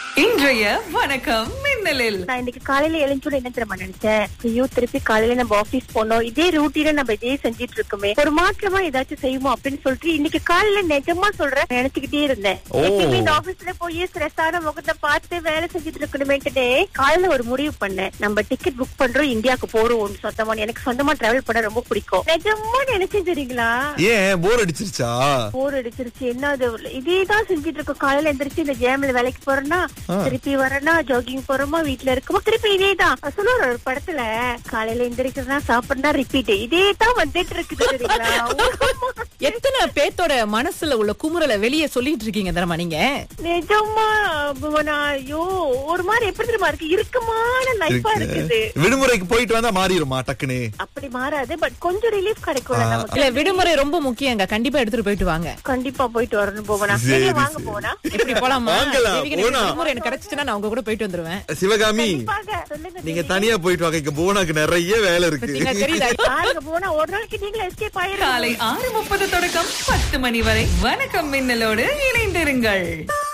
இன்றைய வணக்கம் மின்னலில் நான் இன்னைக்கு காலையில எழுஞ்சோட என்ன தெரியுமா நினைச்சேன் ஐயோ திருப்பி காலையில நம்ம ஆபீஸ் போனோம் இதே ரூட்டீன நம்ம இதே செஞ்சிட்டு இருக்கோமே ஒரு மாற்றமா ஏதாச்சும் செய்வோம் அப்படின்னு சொல்லிட்டு இன்னைக்கு காலையில நிஜமா சொல்றேன் நினைச்சுக்கிட்டே இருந்தேன் ஓ. எப்பயுமே இந்த ஆபீஸ்ல போய் ஸ்ட்ரெஸ்ஸான முகத்தை பார்த்து வேலை செஞ்சுட்டு இருக்கணுமேட்டுனே காலையில ஒரு முடிவு பண்ணேன் நம்ம டிக்கெட் புக் பண்றோம் இந்தியாவுக்கு போறோம் சொந்தமா எனக்கு சொந்தமா டிராவல் பண்ண ரொம்ப பிடிக்கும் நிஜமா நினைச்சேன் தெரியுங்களா ஏன் போர் அடிச்சிருச்சா போர் அடிச்சிருச்சு என்ன அது இதேதான் செஞ்சுட்டு இருக்கோம் காலையில எந்திரிச்சு இந்த ஜேம்ல வேலைக்கு போறேன்னா ஆ. திருப்பி வரேன்னா ஜாகிங் போறோமா வீட்ல இருக்கோமா திருப்பி இதேதான் சொல்லுவாரு ஒரு படத்துல காலையில எந்திரிக்கிறதா சாப்பிடுறா ரிப்பீட் இதேதான் வந்துட்டு இருக்குது தெரியுங்களா எத்தனை பேத்தோட மனசுல உள்ள குமுறலை வெளியே சொல்லிட்டு இருக்கீங்க தரமா நீங்க நிஜமா புவனா ஐயோ ஒரு மாதிரி எப்படி தெரியுமா இருக்கு இறுக்கமான லைஃபா இருக்குது இருக்கு. விடுமுறைக்கு போயிட்டு வந்தா மாறிடுமா டக்குன்னு அப்படி மாறாது பட் கொஞ்சம் ரிலீஃப் கிடைக்கும்ல ஆ. நமக்கு இல்ல விடுமுறை ரொம்ப முக்கியங்க கண்டிப்பா எடுத்துட்டு போயிட்டு வாங்க கண்டிப்பா போயிட்டு வரணும் போவனா சரி, நீங்க வாங்க சரி. போவனா எப்படி போலாமா வாங்கலாம், தேவிக்கு எனக்கு போலாம். விடுமுறை எனக்கு கிடைச்சிச்சுன்னா நான் உங்க கூட போயிட்டு வந்துருவேன் சிவகாமி கண்டிப்பாக சொல்லுங்க நீங்க தேவி. தனியா போயிட்டு வாங்க இங்க போனாக்கு நிறைய வேலை இருக்கு பாத்தீங்களா, தெரியுதா பாருங்க போனா ஒரு நாளைக்கு நீங்களும் எஸ்கேப் ஆயிரும் காலை ஆறு முப்பது தொடக்கம் பத்து மணி வரை வணக்கம் மின்னலோடு இணைந்திருங்கள்